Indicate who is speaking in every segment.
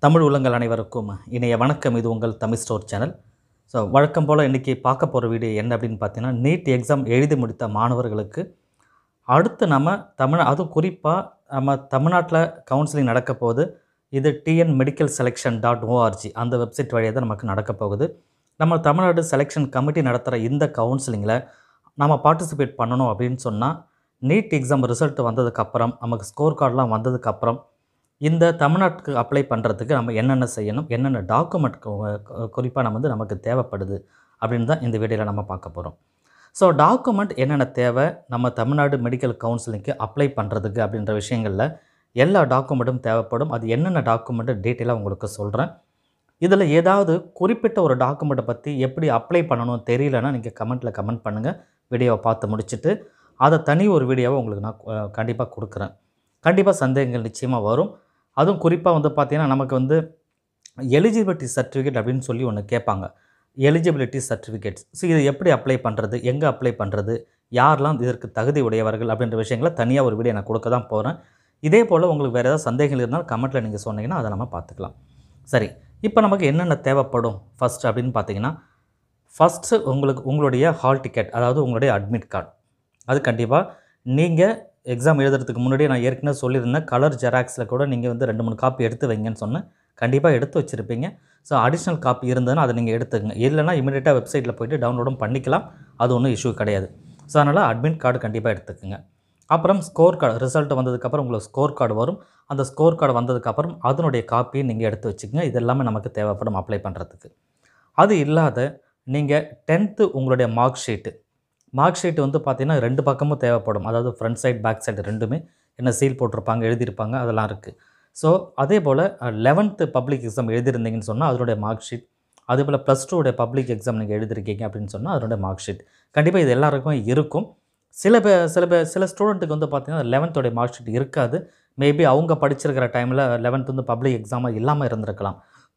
Speaker 1: தமிழ் உள்ளங்கள் அனைவருக்கும் இணைய வணக்கம் இது உங்கள் தமிழ் ஸ்டோர் சேனல் ஸோ வழக்கம் போல் இன்றைக்கி பார்க்க போகிற வீடியோ என்ன அப்படின்னு பார்த்தீங்கன்னா நீட் எக்ஸாம் எழுதி முடித்த மாணவர்களுக்கு அடுத்து நம்ம தமிழ் அதுவும் குறிப்பாக நம்ம தமிழ்நாட்டில் கவுன்சிலிங் நடக்க போகுது இது TN medical selection dot org அந்த வெப்சைட் வழியாக தான் நமக்கு நடக்க போகுது நம்ம தமிழ்நாடு செலெக்ஷன் கமிட்டி நடத்துகிற இந்த கவுன்சிலிங்கில் நம்ம பார்ட்டிசிபேட் பண்ணணும் அப்படின்னு சொன்னால் நீட் எக்ஸாம் ரிசல்ட் வந்ததுக்கப்புறம் நமக்கு ஸ்கோர் கார்டெலாம் வந்ததுக்கப்புறம் இந்த தமிழ்நாட்டுக்கு அப்ளை பண்ணுறதுக்கு நம்ம என்னென்ன செய்யணும் என்னென்ன டாக்குமெண்ட் குறிப்பாக நம்ம வந்து நமக்கு தேவைப்படுது அப்படின்னு தான் இந்த வீடியோவில் நம்ம பார்க்க போகிறோம் ஸோ டாக்குமெண்ட் என்னென்ன தேவை நம்ம தமிழ்நாடு மெடிக்கல் கவுன்சிலிங்க்கு அப்ளை பண்ணுறதுக்கு அப்படின்ற விஷயங்களில் எல்லா டாக்குமெண்ட்டும் தேவைப்படும் அது என்னென்ன டாக்குமெண்ட்டு டீட்டெயிலாக உங்களுக்கு சொல்கிறேன் இதில் ஏதாவது குறிப்பிட்ட ஒரு டாக்குமெண்ட்டை பற்றி எப்படி அப்ளை பண்ணணும் தெரியலன்னா நீங்கள் கமெண்ட்டில் கமெண்ட் பண்ணுங்கள் வீடியோவை பார்த்து முடிச்சுட்டு அதை தனி ஒரு வீடியோவை உங்களுக்கு நான் கண்டிப்பாக கொடுக்குறேன் கண்டிப்பாக சந்தேகங்கள் நிச்சயமாக வரும் அதுவும் குறிப்பாக வந்து பார்த்திங்கன்னா நமக்கு வந்து எலிஜிபிலிட்டி சர்டிஃபிகேட் அப்படின்னு சொல்லி ஒன்று கேட்பாங்க எலிஜிபிலிட்டி சர்டிஃபிகேட்ஸ் ஸோ இதை எப்படி அப்ளை பண்ணுறது எங்கே அப்ளை பண்ணுறது யாரெல்லாம் இதற்கு தகுதி உடையவர்கள் அப்படின்ற விஷயங்களை தனியாக ஒரு வீடியோ நான் கொடுக்க தான் போகிறேன் இதே போல் உங்களுக்கு வேறு ஏதாவது சந்தேகங்கள் இருந்தால் கமெண்ட்டில் நீங்கள் சொன்னீங்கன்னா அதை நம்ம பார்த்துக்கலாம் சரி இப்போ நமக்கு என்னென்ன தேவைப்படும் ஃபஸ்ட் அப்படின்னு பார்த்தீங்கன்னா ஃபஸ்ட்டு உங்களுக்கு உங்களுடைய ஹால் டிக்கெட் அதாவது உங்களுடைய அட்மிட் கார்டு அது கண்டிப்பாக நீங்கள் எக்ஸாம் எழுதுறதுக்கு முன்னாடியே நான் ஏற்கனவே சொல்லியிருந்தேன் கலர் ஜெராக்ஸில் கூட நீங்கள் வந்து ரெண்டு மூணு காப்பி எடுத்து வைங்கன்னு சொன்னேன் கண்டிப்பாக எடுத்து வச்சுருப்பீங்க ஸோ அடிஷ்னல் காப்பி இருந்ததுன்னா அதை நீங்கள் எடுத்துக்கங்க இல்லைனா இமீடியட்டாக வெப்சைட்டில் போய்ட்டு டவுன்லோடும் பண்ணிக்கலாம் அது ஒன்றும் இஷ்யூ கிடையாது ஸோ அதனால் அட்மிட் கார்டு கண்டிப்பாக எடுத்துக்கோங்க அப்புறம் ஸ்கோர் கார்டு ரிசல்ட் வந்ததுக்கப்புறம் உங்களுக்கு ஸ்கோர் கார்டு வரும் அந்த ஸ்கோர் கார்டு வந்ததுக்கப்புறம் அதனுடைய காப்பியை நீங்கள் எடுத்து வச்சுக்கோங்க இது எல்லாமே நமக்கு தேவைப்படும் அப்ளை பண்ணுறதுக்கு அது இல்லாத நீங்கள் டென்த்து உங்களுடைய மார்க் ஷீட்டு மார்க் ஷீட் வந்து பார்த்திங்கன்னா ரெண்டு பக்கமும் தேவைப்படும் அதாவது ஃப்ரண்ட் சைடு பேக் சைடு ரெண்டுமே என்ன சீல் போட்டிருப்பாங்க எழுதியிருப்பாங்க அதெல்லாம் இருக்குது ஸோ அதே போல் லெவன்த்து பப்ளிக் எக்ஸாம் எழுதியிருந்தீங்கன்னு சொன்னால் அதனுடைய மார்க் ஷீட் அதே போல் ப்ளஸ் டூடைய பப்ளிக் எக்ஸாம் நீங்கள் எழுதிருக்கீங்க அப்படின்னு சொன்னால் அதனுடைய மார்க் ஷீட் கண்டிப்பாக இது எல்லாருக்கும் இருக்கும் சில பே சில பே சில ஸ்டூடெண்ட்டுக்கு வந்து பார்த்திங்கன்னா லெவன்த்தோடைய மார்க் ஷீட் இருக்காது மேபி அவங்க படிச்சிருக்கிற டைமில் லெவன்த் வந்து பப்ளிக் எக்ஸாமாக இல்லாமல் இருந்திருக்கலாம்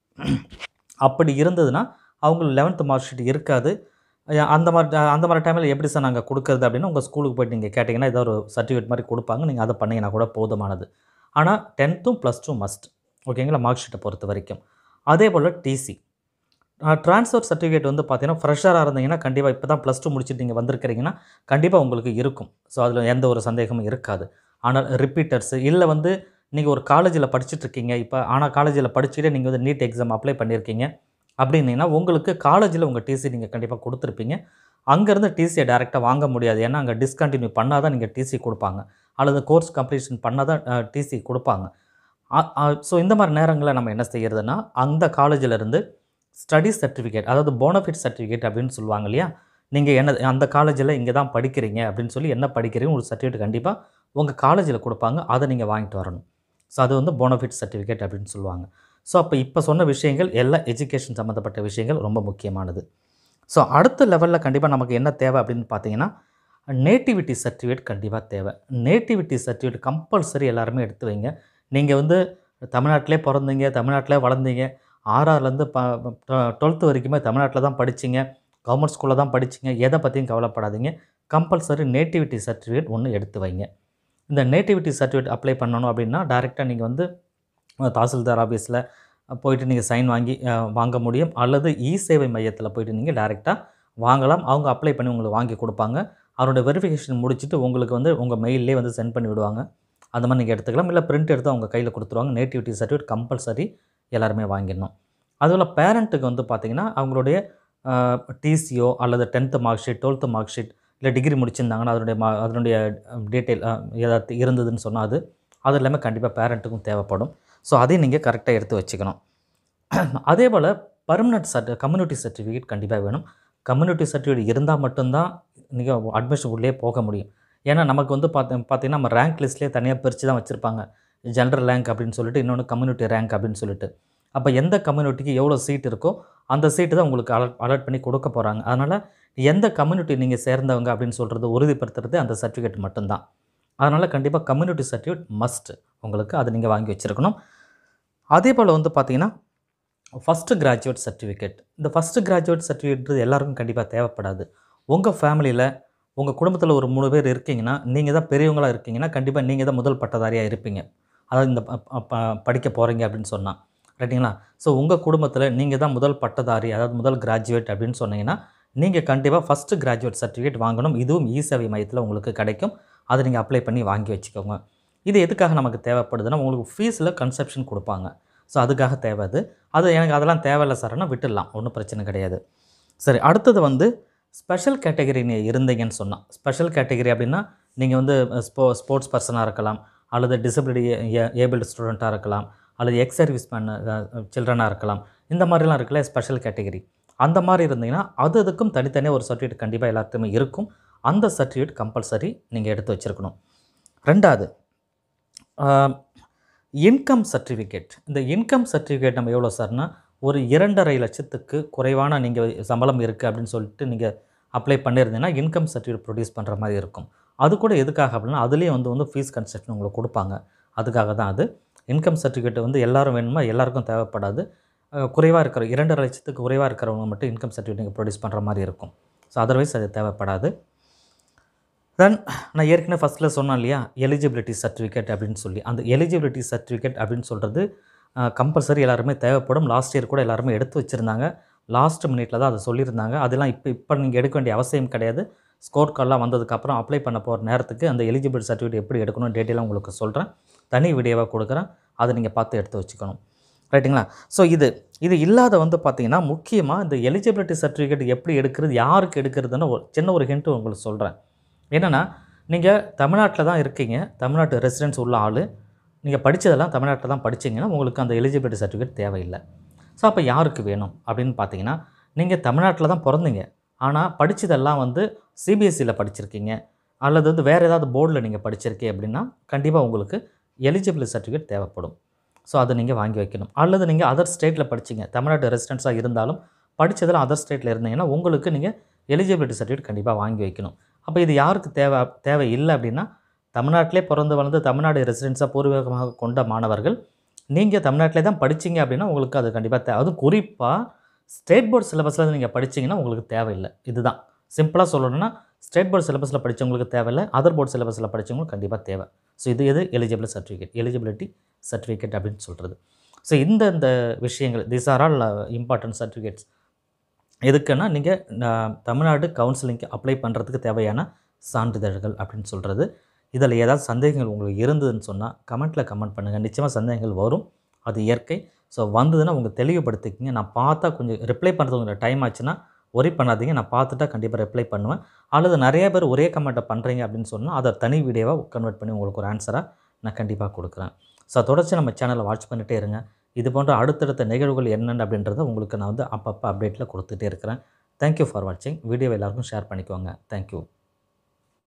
Speaker 1: அப்படி இருந்ததுன்னா அவங்க லெவன்த்து மார்க் ஷீட் இருக்காது அந்த மாதிரி அந்த மாதிரி டைமில் எப்படி சார் நாங்கள் கொடுக்குறது அப்படின்னு உங்கள் ஸ்கூலுக்கு போய்ட்டு நீங்கள் கேட்டிங்கன்னா ஏதோ ஒரு சர்டிஃபிகேட் மாதிரி கொடுப்பாங்க நீங்கள் அதை பண்ணிங்கன்னா கூட போதுமானது ஆனால் டென்த்தும் ப்ளஸ் டூ மஸ்ட் ஓகேங்களா மார்க் ஷீட்டை பொறுத்த வரைக்கும் அதே போல் டிசி ட்ரான்ஸ்ஃபர் சர்டிஃபிகேட் வந்து பார்த்தீங்கன்னா ஃப்ரெஷராக இருந்தீங்கன்னா கண்டிப்பாக இப்போ தான் ப்ளஸ் டூ முடிச்சுட்டு நீங்கள் வந்திருக்கிறீங்கன்னா கண்டிப்பாக உங்களுக்கு இருக்கும் ஸோ அதில் எந்த ஒரு சந்தேகமும் இருக்காது ஆனால் ரிப்பீட்டர்ஸு இல்லை வந்து நீங்கள் ஒரு காலேஜில் படிச்சுட்ருக்கீங்க இப்போ ஆனால் காலேஜில் படிச்சுட்டே நீங்கள் வந்து நீட் எக்ஸாம் அப்ளை பண்ணியிருக்கீங்க அப்படின்னீங்கன்னா உங்களுக்கு காலேஜில் உங்கள் டிசி நீங்கள் கண்டிப்பாக கொடுத்துருப்பீங்க அங்கேருந்து டிசியை டேரெக்டாக வாங்க முடியாது ஏன்னா அங்கே டிஸ்கண்டினியூ பண்ணால் தான் நீங்கள் டிசி கொடுப்பாங்க அல்லது கோர்ஸ் கம்ப்ளீஷன் பண்ணால் தான் டிசி கொடுப்பாங்க ஸோ இந்த மாதிரி நேரங்களில் நம்ம என்ன செய்கிறதுனா அந்த காலேஜிலேருந்து ஸ்டடி சர்டிஃபிகேட் அதாவது போனஃபிட் சர்டிஃபிகேட் அப்படின்னு சொல்லுவாங்க இல்லையா நீங்கள் என்ன அந்த காலேஜில் இங்கே தான் படிக்கிறீங்க அப்படின்னு சொல்லி என்ன படிக்கிறீங்க ஒரு சர்டிஃபிகேட் கண்டிப்பாக உங்கள் காலேஜில் கொடுப்பாங்க அதை நீங்கள் வாங்கிட்டு வரணும் ஸோ அது வந்து போனஃபிட் சர்டிஃபிகேட் அப்படின்னு சொல்லுவாங்க ஸோ அப்போ இப்போ சொன்ன விஷயங்கள் எல்லா எஜுகேஷன் சம்மந்தப்பட்ட விஷயங்கள் ரொம்ப முக்கியமானது ஸோ அடுத்த லெவலில் கண்டிப்பாக நமக்கு என்ன தேவை அப்படின்னு பார்த்தீங்கன்னா நேட்டிவிட்டி சர்டிஃபிகேட் கண்டிப்பாக தேவை நேட்டிவிட்டி சர்டிஃபிகேட் கம்பல்சரி எல்லாருமே எடுத்து வைங்க நீங்கள் வந்து தமிழ்நாட்டிலே பிறந்தீங்க தமிழ்நாட்டிலே வளர்ந்தீங்க ஆறாறுலேருந்து ப டுவெல்த்து வரைக்குமே தமிழ்நாட்டில் தான் படிச்சிங்க கவர்மெண்ட் ஸ்கூலில் தான் படிச்சிங்க எதை பற்றியும் கவலைப்படாதீங்க கம்பல்சரி நேட்டிவிட்டி சர்டிஃபிகேட் ஒன்று எடுத்து வைங்க இந்த நேட்டிவிட்டி சர்டிஃபிகேட் அப்ளை பண்ணணும் அப்படின்னா டேரெக்டாக நீங்கள் வந்து தாசில்தார் ஆஃபீஸில் போயிட்டு நீங்கள் சைன் வாங்கி வாங்க முடியும் அல்லது இ சேவை மையத்தில் போயிட்டு நீங்கள் டேரெக்டாக வாங்கலாம் அவங்க அப்ளை பண்ணி உங்களுக்கு வாங்கி கொடுப்பாங்க அவரோட வெரிஃபிகேஷன் முடிச்சுட்டு உங்களுக்கு வந்து உங்கள் மெயிலே வந்து சென்ட் பண்ணி விடுவாங்க அந்த மாதிரி நீங்கள் எடுத்துக்கலாம் இல்லை பிரிண்ட் எடுத்து அவங்க கையில் கொடுத்துருவாங்க நேட்டிவிட்டி சர்டிஃபிகேட் கம்பல்சரி எல்லாருமே வாங்கிடணும் அதுபோல் பேரண்ட்டுக்கு வந்து பார்த்திங்கன்னா அவங்களுடைய டிசியோ அல்லது tenth mark sheet twelfth mark sheet இல்லை டிகிரி முடிச்சிருந்தாங்கன்னா அதனுடைய மா அதனுடைய டீட்டெயில் ஏதாவது இருந்ததுன்னு சொன்னால் அது அது எல்லாமே கண்டிப்பாக பேரண்ட்டுக்கும் தேவைப்படும் ஸோ அதையும் நீங்கள் கரெக்டாக எடுத்து வச்சுக்கணும் அதே போல் பர்மனெண்ட் சர்டி கம்யூனிட்டி சர்டிஃபிகேட் கண்டிப்பாக வேணும் கம்யூனிட்டி சர்டிஃபிகேட் இருந்தால் மட்டும்தான் நீங்கள் அட்மிஷன் உள்ளே போக முடியும் ஏன்னா நமக்கு வந்து பார்த்து பார்த்திங்கன்னா நம்ம ரேங்க் லிஸ்ட்லேயே தனியாக பிரித்து தான் வச்சுருப்பாங்க ஜென்ரல் ரேங்க் அப்படின்னு சொல்லிட்டு இன்னொன்று கம்யூனிட்டி ரேங்க் அப்படின்னு சொல்லிட்டு அப்போ எந்த கம்யூனிட்டிக்கு எவ்வளோ சீட் இருக்கோ அந்த சீட்டு தான் உங்களுக்கு அலர்ட் அலர்ட் பண்ணி கொடுக்க போகிறாங்க அதனால் எந்த கம்யூனிட்டி நீங்கள் சேர்ந்தவங்க அப்படின்னு சொல்கிறது உறுதிப்படுத்துறது அந்த சர்டிஃபிகேட் மட்டும்தான் அதனால் கண்டிப்பாக கம்யூனிட்டி சர்டிஃபிகேட் மஸ்ட் உங்களுக்கு அதை நீங்கள் வாங்கி வச்சுருக்கணும் அதே போல் வந்து பார்த்திங்கன்னா ஃபஸ்ட்டு கிராஜுவேட் சர்டிஃபிகேட் இந்த ஃபஸ்ட்டு கிராஜுவேட் சர்டிஃபிகேட் எல்லாருக்கும் கண்டிப்பாக தேவைப்படாது உங்கள் ஃபேமிலியில் உங்கள் குடும்பத்தில் ஒரு மூணு பேர் இருக்கீங்கன்னா நீங்கள் தான் பெரியவங்களாக இருக்கீங்கன்னா கண்டிப்பாக நீங்கள் தான் முதல் பட்டதாரியாக இருப்பீங்க அதாவது இந்த ப- ப- படிக்க போகிறீங்க அப்படின்னு சொன்னால் ரைட்டுங்களா ஸோ உங்கள் குடும்பத்தில் நீங்கள் தான் முதல் பட்டதாரி அதாவது முதல் கிராஜுவேட் அப்படின்னு சொன்னீங்கன்னா நீங்கள் கண்டிப்பாக ஃபஸ்ட்டு கிராஜுவேட் சர்டிஃபிகேட் வாங்கணும் இதுவும் இ சேவை மையத்தில் உங்களுக்கு கிடைக்கும் அதை நீங்கள் அப்ளை பண்ணி வாங்கி வச்சுக்கோங்க இது எதுக்காக நமக்கு தேவைப்படுதுன்னா உங்களுக்கு ஃபீஸில் கன்செப்ஷன் கொடுப்பாங்க ஸோ அதுக்காக தேவை அது அது எனக்கு அதெல்லாம் தேவையில்லை சார்னா விட்டுடலாம் ஒன்றும் பிரச்சனை கிடையாது சரி அடுத்தது வந்து ஸ்பெஷல் கேட்டகரி நீ இருந்தீங்கன்னு சொன்னால் ஸ்பெஷல் கேட்டகரி அப்படின்னா நீங்கள் வந்து ஸ்போ ஸ்போர்ட்ஸ் பர்சனாக இருக்கலாம் அல்லது டிசபிலிட்டி ஏபிள்டு ஸ்டூடெண்ட்டாக இருக்கலாம் அல்லது எக்ஸ் சர்வீஸ் மேன் சில்ட்ரனாக இருக்கலாம் இந்த மாதிரிலாம் இருக்குல்ல ஸ்பெஷல் கேட்டகரி அந்த மாதிரி இருந்தீங்கன்னா அது அதுக்கும் தனித்தனியாக ஒரு சர்டிஃபிகேட் கண்டிப்பாக எல்லாத்துக்குமே இருக்கும் அந்த சர்டிஃபிகேட் கம்பல்சரி நீங்கள் எடுத்து வச்சுருக்கணும் ரெண்டாவது இன்கம் சர்டிஃபிகேட் இந்த இன்கம் சர்டிஃபிகேட் நம்ம எவ்வளோ சார்னா ஒரு இரண்டரை லட்சத்துக்கு குறைவான நீங்கள் சம்பளம் இருக்குது அப்படின்னு சொல்லிட்டு நீங்கள் அப்ளை பண்ணியிருந்தீங்கன்னா இன்கம் சர்டிஃபிகேட் ப்ரொடியூஸ் பண்ணுற மாதிரி இருக்கும் அது கூட எதுக்காக அப்படின்னா அதுலேயும் வந்து வந்து ஃபீஸ் கன்செஷன் உங்களுக்கு கொடுப்பாங்க அதுக்காக தான் அது இன்கம் சர்டிஃபிகேட் வந்து எல்லாரும் வேணுமா எல்லாருக்கும் தேவைப்படாது குறைவாக இருக்கிற இரண்டரை லட்சத்துக்கு குறைவாக இருக்கிறவங்க மட்டும் இன்கம் சர்டிஃபிகேட் நீங்கள் ப்ரொடியூஸ் பண்ணுற மாதிரி இருக்கும் ஸோ அதர்வைஸ் அது தேவைப்படாது தென் நான் ஏற்கனவே ஃபஸ்ட்டில் சொன்னேன் இல்லையா எலிஜிபிலிட்டி சர்டிஃபிகேட் அப்படின்னு சொல்லி அந்த எலிஜிபிலிட்டி சர்டிஃபிகேட் அப்படின்னு சொல்கிறது கம்பல்சரி எல்லாருமே தேவைப்படும் லாஸ்ட் இயர் கூட எல்லாருமே எடுத்து வச்சுருந்தாங்க லாஸ்ட் மினிட்ல தான் அதை சொல்லியிருந்தாங்க அதெல்லாம் இப்போ இப்போ நீங்கள் எடுக்க வேண்டிய அவசியம் கிடையாது ஸ்கோர் கார்டெலாம் வந்ததுக்கப்புறம் அப்ளை பண்ண போகிற நேரத்துக்கு அந்த எலிஜிபிலிட்டி சர்டிஃபிகேட் எப்படி எடுக்கணும் டீட்டெயிலாக உங்களுக்கு சொல்கிறேன் தனி வீடியோவாக கொடுக்குறேன் அதை நீங்கள் பார்த்து எடுத்து வச்சுக்கணும் ரைட்டுங்களா ஸோ இது இது இல்லாத வந்து பார்த்தீங்கன்னா முக்கியமாக இந்த எலிஜிபிலிட்டி சர்டிஃபிகேட் எப்படி எடுக்கிறது யாருக்கு எடுக்கிறதுன்னு ஒரு சின்ன ஒரு ஹிண்ட்டு உங்களுக்கு சொல்கிறேன் என்னென்னா நீங்கள் தமிழ்நாட்டில் தான் இருக்கீங்க தமிழ்நாட்டு ரெசிடென்ஸ் உள்ள ஆள் நீங்கள் படித்ததெல்லாம் தமிழ்நாட்டில் தான் படிச்சீங்கன்னா உங்களுக்கு அந்த எலிஜிபிலிட்டி சர்டிஃபிகேட் தேவையில்லை ஸோ அப்போ யாருக்கு வேணும் அப்படின்னு பார்த்தீங்கன்னா நீங்கள் தமிழ்நாட்டில் தான் பிறந்தீங்க ஆனால் படித்ததெல்லாம் வந்து சிபிஎஸ்சியில் படிச்சிருக்கீங்க அல்லது வந்து வேறு ஏதாவது போர்டில் நீங்கள் படிச்சிருக்கீங்க அப்படின்னா கண்டிப்பாக உங்களுக்கு எலிஜிபிலிட்டி சர்டிஃபிகேட் தேவைப்படும் ஸோ அதை நீங்கள் வாங்கி வைக்கணும் அல்லது நீங்கள் அதர் ஸ்டேட்டில் படிச்சீங்க தமிழ்நாட்டு ரெசிடென்ஸாக இருந்தாலும் படித்ததில் அதர் ஸ்டேட்டில் இருந்தீங்கன்னா உங்களுக்கு நீங்கள் எலிஜிபிலிட்டி சர்டிஃபிகேட் கண்டிப்பாக வாங்கி வைக்கணும் அப்போ இது யாருக்கு தேவை தேவை இல்லை அப்படின்னா தமிழ்நாட்டிலே பிறந்து வளர்ந்து தமிழ்நாடு ரெசிடென்ஸாக பூர்வீகமாக கொண்ட மாணவர்கள் நீங்கள் தமிழ்நாட்டிலே தான் படிச்சீங்க அப்படின்னா உங்களுக்கு அது கண்டிப்பாக தேவை அதுவும் குறிப்பாக ஸ்டேட் போர்ட் சிலபஸில் நீங்கள் படிச்சீங்கன்னா உங்களுக்கு தேவையில்லை இதுதான் சிம்பிளாக சொல்லணும்னா ஸ்டேட் போர்ட் சிலபஸில் படித்தவங்களுக்கு தேவையில்லை அதர் போர்ட் சிலபஸில் படித்தவங்களுக்கு கண்டிப்பாக தேவை ஸோ இது எது எலிஜிபிள் சர்டிஃபிகேட் எலிஜிபிலிட்டி சர்டிஃபிகேட் அப்படின்னு சொல்கிறது ஸோ இந்த இந்த விஷயங்கள் this are all important certificates எதுக்குன்னா நீங்கள் தமிழ்நாடு கவுன்சிலிங்க்கு அப்ளை பண்ணுறதுக்கு தேவையான சான்றிதழ்கள் அப்படின்னு சொல்கிறது இதில் ஏதாவது சந்தேகங்கள் உங்களுக்கு இருந்ததுன்னு சொன்னால் கமெண்ட்டில் கமெண்ட் பண்ணுங்கள் நிச்சயமாக சந்தேகங்கள் வரும் அது இயற்கை ஸோ வந்ததுன்னா உங்கள் தெளிவுபடுத்திக்கிங்க நான் பார்த்தா கொஞ்சம் ரிப்ளை பண்ணுறது உங்களுக்கு டைம் ஆச்சுன்னா ஒரி பண்ணாதீங்க நான் பார்த்துட்டா கண்டிப்பாக ரிப்ளை பண்ணுவேன் அல்லது நிறைய பேர் ஒரே கமெண்ட்டை பண்ணுறீங்க அப்படின்னு சொன்னால் அதை தனி வீடியோவாக கன்வெர்ட் பண்ணி உங்களுக்கு ஒரு ஆன்சராக நான் கண்டிப்பாக கொடுக்குறேன் ஸோ தொடர்ச்சி நம்ம சேனலை வாட்ச் பண்ணிகிட்டே இருங்க இது போன்ற அடுத்தடுத்த நிகழ்வுகள் என்னென்ன அப்படின்றத உங்களுக்கு நான் வந்து அப்பப்போ அப்டேட்டில் கொடுத்துட்டே இருக்கிறேன் தேங்க்யூ ஃபார் வாட்சிங் வீடியோ எல்லாருக்கும் ஷேர் பண்ணிக்கோங்க தேங்க்யூ